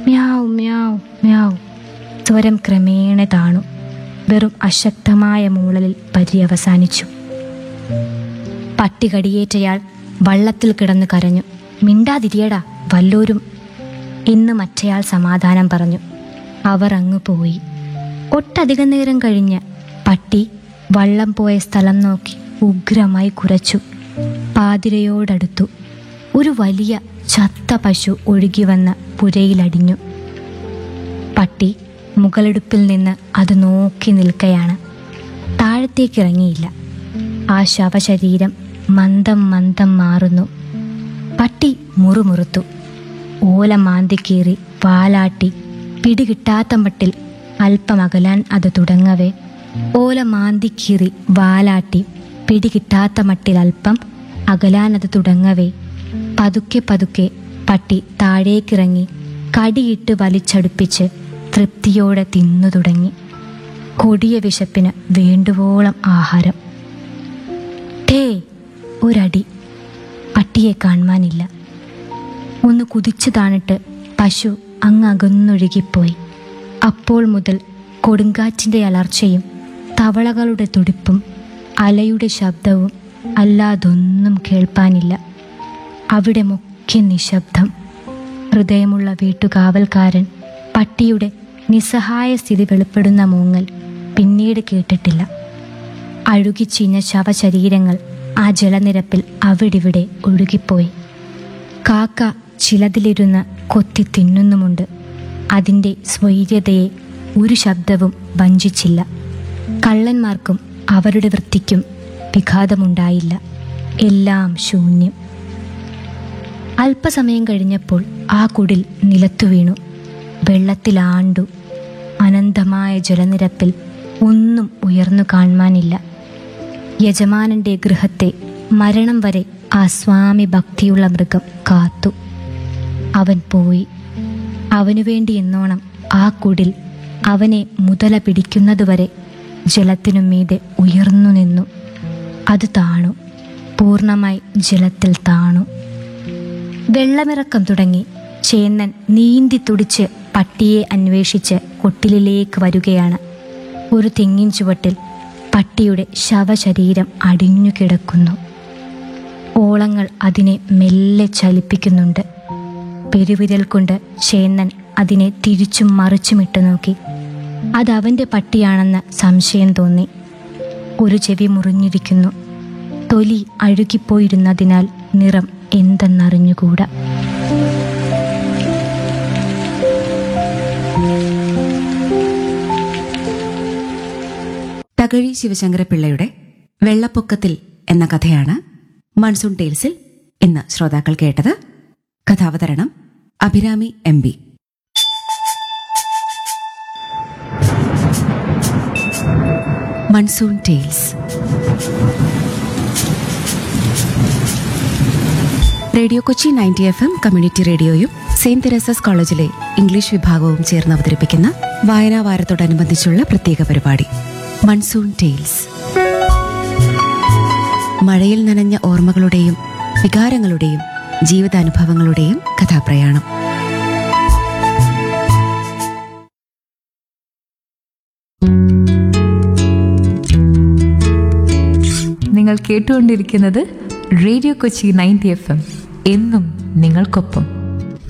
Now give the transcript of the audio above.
മ്യാവ് മ്യാവ് മ്യാവ് സ്വരം ക്രമേണ താണു വെറും അശക്തമായ മൂളലിൽ പര്യവസാനിച്ചു പട്ടി കടിയേറ്റയാൾ വള്ളത്തിൽ കിടന്ന് കരഞ്ഞു മിണ്ടാതിരിയടാ വല്ലോരും എന്ന് മറ്റയാൾ സമാധാനം പറഞ്ഞു അവർ അങ്ങ് പോയി ഒട്ടധികം നേരം കഴിഞ്ഞ് പട്ടി വള്ളം പോയ സ്ഥലം നോക്കി ഉഗ്രമായി കുരച്ചു പാതിരയോടടുത്തു ഒരു വലിയ ചത്ത പശു ഒഴുകി വന്ന് പുരയിലടിഞ്ഞു പട്ടി മുകളെടുപ്പിൽ നിന്ന് അത് നോക്കി നിൽക്കയാണ് താഴത്തേക്കിറങ്ങിയില്ല ആ ശവശരീരം മന്ദം മന്ദം മാറുന്നു പട്ടി മുറുമുറുത്തു ഓല മാന്തിക്കീറി വാലാട്ടി പിടികിട്ടാത്ത മട്ടിൽ അല്പം അകലാൻ അത് തുടങ്ങവേ ഓല മാന്തിക്കീറി വാലാട്ടി പിടികിട്ടാത്ത മട്ടിൽ അല്പം അകലാൻ അത് തുടങ്ങവേ പതുക്കെ പതുക്കെ പട്ടി താഴേക്കിറങ്ങി കടിയിട്ട് വലിച്ചടുപ്പിച്ച് തൃപ്തിയോടെ തിന്നു തുടങ്ങി കൊടിയ വിശപ്പിന് വേണ്ടുവോളം ആഹാരം ടേ ഒരടി പട്ടിയെ കാണുവാനില്ല ഒന്ന് കുതിച്ചു താണിട്ട് പശു അങ്ങ് അകന്നൊഴുകിപ്പോയി അപ്പോൾ മുതൽ കൊടുങ്കാറ്റിൻ്റെ അലർച്ചയും തവളകളുടെ തുടിപ്പും അലയുടെ ശബ്ദവും അല്ലാതൊന്നും കേൾപ്പാനില്ല അവിടെ മുഖ്യ നിശബ്ദം ഹൃദയമുള്ള വീട്ടുകാവൽക്കാരൻ പട്ടിയുടെ നിസ്സഹായ സ്ഥിതി വെളിപ്പെടുന്ന മൂങ്ങൽ പിന്നീട് കേട്ടിട്ടില്ല അഴുകിച്ചീഞ്ഞ ശവശരീരങ്ങൾ ആ ജലനിരപ്പിൽ അവിടിവിടെ ഒഴുകിപ്പോയി കാക്ക ചിലതിലിരുന്ന് കൊത്തി തിന്നുന്നുമുണ്ട് അതിൻ്റെ സ്വൈര്യതയെ ഒരു ശബ്ദവും വഞ്ചിച്ചില്ല കള്ളന്മാർക്കും അവരുടെ വൃത്തിക്കും വിഘാതമുണ്ടായില്ല എല്ലാം ശൂന്യം അല്പസമയം കഴിഞ്ഞപ്പോൾ ആ കുടിൽ നിലത്തു വീണു വെള്ളത്തിലാണ്ടു അനന്തമായ ജലനിരപ്പിൽ ഒന്നും ഉയർന്നു കാണുവാനില്ല യജമാനന്റെ ഗൃഹത്തെ മരണം വരെ ആ സ്വാമി ഭക്തിയുള്ള മൃഗം കാത്തു അവൻ പോയി അവനു വേണ്ടി എന്നോണം ആ കുടിൽ അവനെ മുതല പിടിക്കുന്നതുവരെ ജലത്തിനു മീതെ ഉയർന്നു നിന്നു അത് താണു പൂർണ്ണമായി ജലത്തിൽ താണു വെള്ളമിറക്കം തുടങ്ങി ചേന്നൻ നീന്തി തുടിച്ച് പട്ടിയെ അന്വേഷിച്ച് കൊട്ടിലിലേക്ക് വരികയാണ് ഒരു തെങ്ങിൻ ചുവട്ടിൽ പട്ടിയുടെ ശവശരീരം അടിഞ്ഞു കിടക്കുന്നു ഓളങ്ങൾ അതിനെ മെല്ലെ ചലിപ്പിക്കുന്നുണ്ട് പെരുവിരൽ കൊണ്ട് ചേന്നൻ അതിനെ തിരിച്ചും മറിച്ചുമിട്ട് നോക്കി അതവൻ്റെ പട്ടിയാണെന്ന് സംശയം തോന്നി ഒരു ചെവി മുറിഞ്ഞിരിക്കുന്നു തൊലി അഴുകിപ്പോയിരുന്നതിനാൽ നിറം എന്തെന്നറിഞ്ഞുകൂടാ തകഴി ശിവശങ്കരപിള്ളയുടെ വെള്ളപ്പൊക്കത്തിൽ എന്ന കഥയാണ് മൺസൂൺ ടെയിൽസിൽ ഇന്ന് ശ്രോതാക്കൾ കേട്ടത് കഥാവതരണം Abhirami M B monsoon tales radio Kochi ninety F M community റേഡിയോയും സെയിന്റ് തെരേസസ് കോളേജിലെ ഇംഗ്ലീഷ് വിഭാഗവും ചേർന്ന് അവതരിപ്പിക്കുന്ന വായനാ വാരത്തോടനുബന്ധിച്ചുള്ള പ്രത്യേക പരിപാടി മൺസൂൺ ടെയിൽസ് മഴയിൽ നനഞ്ഞ ഓർമ്മകളുടെയും വികാരങ്ങളുടെയും ജീവിതാനുഭവങ്ങളുടെയും കഥാപ്രയാണം നിങ്ങൾ കേട്ടുകൊണ്ടിരിക്കുന്നത് radio Kochi ninety F M എന്നും നിങ്ങൾക്കൊപ്പം